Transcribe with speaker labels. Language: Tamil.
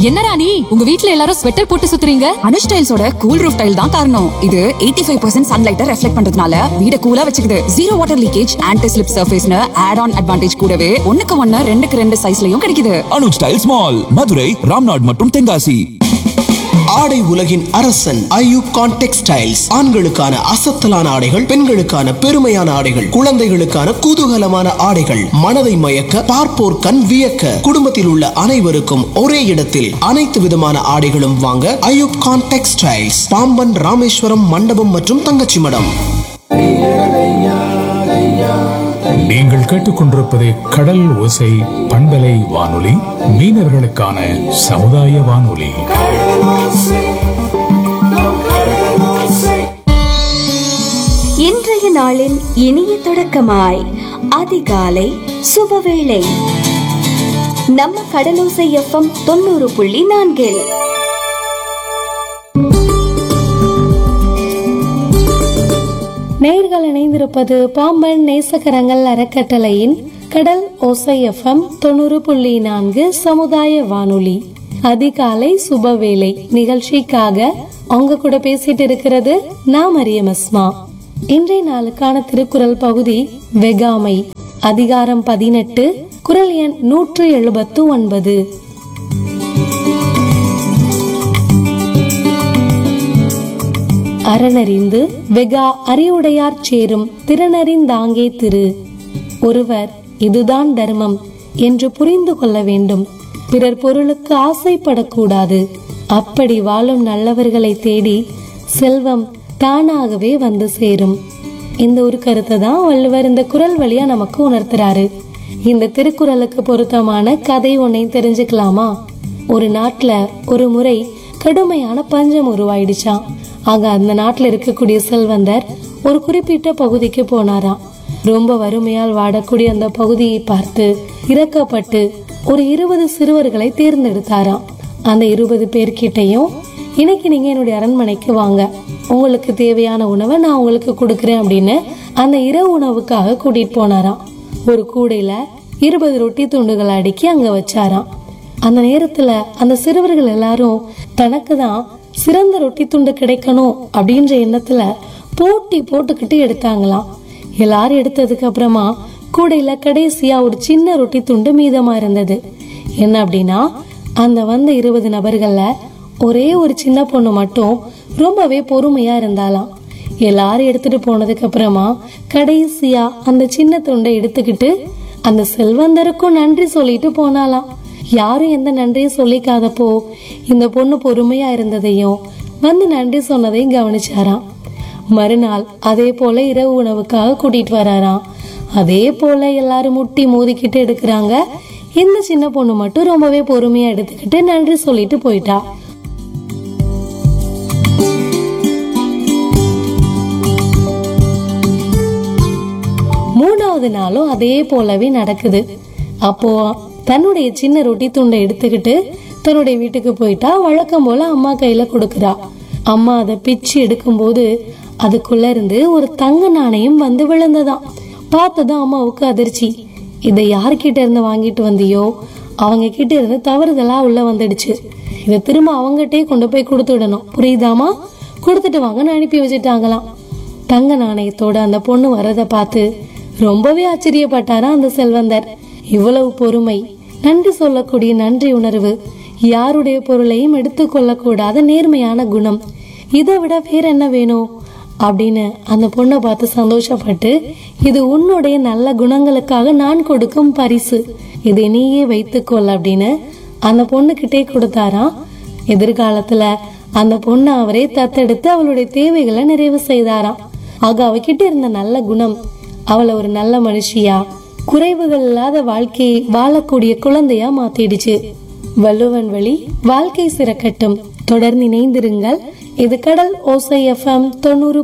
Speaker 1: என்னடா நீ உங்க வீட்ல எல்லாரும் ஸ்வெட்டர் போட்டு சுத்துறீங்க
Speaker 2: அனுஷ் டைல்ஸோட கூல் ரூஃப் டைல் தான் காரணம் இது 85% ஃபைவ் பர்சன்ட் சன்லைட்டை ரெஃப்ளெக்ட் பண்றதுனால வீட கூலா வச்சுக்குது zero water leakage anti slip சர்ஃபேஸ்னு ஆட் ஆன் அட்வான்டேஜ் கூடவே ஒண்ணுக்கு ஒண்ணு ரெண்டுக்கு ரெண்டு சைஸ்லயும் கிடைக்குது
Speaker 3: அனுஜ் டைல்ஸ் மால் மதுரை ராம்நாட் மற்றும் தென்காசி
Speaker 4: ஆடை உலகின் அரசன் ஐயூப் கான் டெக்ஸ்டைல்ஸ் ஆண்களுக்கான அசத்தலான ஆடைகள் பெண்களுக்கான பெருமையான ஆடைகள் குழந்தைகளுக்கான குதூகலமான ஆடைகள் மனதை மயக்க பார்ப்போர் கண் வியக்க குடும்பத்தில் உள்ள அனைவருக்கும் ஒரே இடத்தில் அனைத்து விதமான ஆடைகளும் வாங்க ஐயூப் கான் டெக்ஸ்டைல்ஸ் பாம்பன் ராமேஸ்வரம் மண்டபம் மற்றும் தங்கச்சி மடம்
Speaker 5: நீங்கள் கேட்டுக்கொண்டிருப்பது கடல் ஓசை பண்பலை வானொலி மீனவர்களுக்கான சமுதாய வானொலி
Speaker 6: இன்றைய நாளின் இனிய தொடக்கமாய் அதிகாலை சுபவேளை நம்ம கடலோசை எஃப்எம் தொண்ணூறு புள்ளி நான்கில்
Speaker 7: நேர்கள் இணைந்திருப்பது பாம்பன் நேசகரங்கள் அறக்கட்டளையின் கடல் ஓசை எஃப்எம் தொண்ணூறு புள்ளி நான்கு சமுதாய வானொலி அதிகாலை சுபவேளை நிகழ்ச்சிக்காக அவங்க கூட பேசிட்டு இருக்கிறது நான் மரியம் அஸ்மா இன்றைய நாளுக்கான திருக்குறள் பகுதி வெகாமை அதிகாரம் பதினெட்டு குரல் எண் நூற்று எழுபத்து ஒன்பது அறனறிந்து வெகா அறிவுடையார் சேரும் திறனறிந்தாங்கே திரு ஒருவர் இதுதான் தர்மம் என்று புரிந்து கொள்ள வேண்டும் பிறர் பொருளுக்கு ஆசைப்படக்கூடாது அப்படி வாழும் நல்லவர்களை தேடி செல்வம் தானாகவே வந்து சேரும் இந்த ஒரு கருத்தை தான் வள்ளுவர் இந்த குரல் வழியா நமக்கு உணர்த்துறாரு இந்த திருக்குறளுக்கு பொருத்தமான கதை ஒன்னை தெரிஞ்சுக்கலாமா ஒரு நாட்டுல ஒரு முறை கடுமையான பஞ்சம் உருவாயிடுச்சாம் ஆக அந்த நாட்டுல இருக்கக்கூடிய செல்வந்தர் ஒரு குறிப்பிட்ட பகுதிக்கு போனாராம் ரொம்ப வறுமையால் வாடக்கூடிய அந்த பகுதியை பார்த்து இறக்கப்பட்டு ஒரு இருபது சிறுவர்களை தேர்ந்தெடுத்தாராம் அந்த இருபது பேர்கிட்டையும் இன்னைக்கு நீங்க என்னுடைய அரண்மனைக்கு வாங்க உங்களுக்கு தேவையான உணவை நான் உங்களுக்கு கொடுக்கறேன் அப்படின்னு அந்த இரவு உணவுக்காக கூட்டிட்டு போனாராம் ஒரு கூடையில இருபது ரொட்டி துண்டுகள் அடுக்கி அங்க வச்சாராம் அந்த நேரத்துல அந்த சிறுவர்கள் எல்லாரும் தனக்கு தான் சிறந்த ரொட்டி துண்டு கிடைக்கணும் அப்படின்ற எண்ணத்துல போட்டி போட்டுக்கிட்டு எடுத்தாங்களாம் எல்லாரும் எடுத்ததுக்கு அப்புறமா கூடையில கடைசியா ஒரு சின்ன ரொட்டி துண்டு மீதமா இருந்தது என்ன அப்படின்னா அந்த வந்த இருபது நபர்கள்ல ஒரே ஒரு சின்ன பொண்ணு மட்டும் ரொம்பவே பொறுமையா இருந்தாளாம் எல்லாரும் எடுத்துட்டு போனதுக்கு அப்புறமா கடைசியா அந்த சின்ன துண்டை எடுத்துக்கிட்டு அந்த செல்வந்தருக்கும் நன்றி சொல்லிட்டு போனாலாம் யாரும் எந்த நன்றியும் சொல்லிக்காதப்போ இந்த பொண்ணு பொறுமையா இருந்ததையும் வந்து நன்றி சொன்னதையும் கவனிச்சாராம் மறுநாள் அதே போல இரவு உணவுக்காக கூட்டிட்டு வராராம் அதே போல எல்லாரும் முட்டி மோதிக்கிட்டு எடுக்கிறாங்க இந்த சின்ன பொண்ணு மட்டும் ரொம்பவே பொறுமையா எடுத்துக்கிட்டு நன்றி சொல்லிட்டு போயிட்டா மூணாவது நாளும் அதே போலவே நடக்குது அப்போ தன்னுடைய சின்ன ரொட்டி துண்டை எடுத்துக்கிட்டு தன்னுடைய வீட்டுக்கு போயிட்டா வழக்கம் போல அம்மா கையில கொடுக்கறா அம்மா அதை பிச்சு எடுக்கும்போது அதுக்குள்ள இருந்து ஒரு தங்க நாணயம் வந்து விழுந்ததாம் பார்த்ததும் அம்மாவுக்கு அதிர்ச்சி இதை யார்கிட்ட இருந்து வாங்கிட்டு வந்தியோ அவங்க கிட்ட இருந்து தவறுதலா உள்ள வந்துடுச்சு இதை திரும்ப அவங்ககிட்டயே கொண்டு போய் கொடுத்து விடணும் புரியுதாமா கொடுத்துட்டு வாங்கன்னு அனுப்பி வச்சுட்டாங்களாம் தங்க நாணயத்தோட அந்த பொண்ணு வரதை பார்த்து ரொம்பவே ஆச்சரியப்பட்டாரா அந்த செல்வந்தர் இவ்வளவு பொறுமை நன்றி சொல்லக்கூடிய நன்றி உணர்வு யாருடைய பொருளையும் எடுத்துக்கொள்ளக்கூடாத நேர்மையான குணம் இதை விட வேற என்ன வேணும் அப்படின்னு அந்த பொண்ணை பார்த்து சந்தோஷப்பட்டு இது உன்னுடைய நல்ல குணங்களுக்காக நான் கொடுக்கும் பரிசு இதை நீயே வைத்துக்கொள் அப்படின்னு அந்த பொண்ணுகிட்டே கொடுத்தாராம் எதிர்காலத்துல அந்த பொண்ணை அவரே தத்தெடுத்து அவளுடைய தேவைகளை நிறைவு செய்தாராம் ஆக அவகிட்ட இருந்த நல்ல குணம் அவளை ஒரு நல்ல மனுஷியா குறைவுகள் இல்லாத வாழ்க்கையை வாழக்கூடிய குழந்தையா மாத்திடுச்சு வள்ளுவன் வழி வாழ்க்கை சிறக்கட்டும் தொடர்ந்து இணைந்திருங்கள் இது கடல் ஓசை எஃப்எம் தொண்ணூறு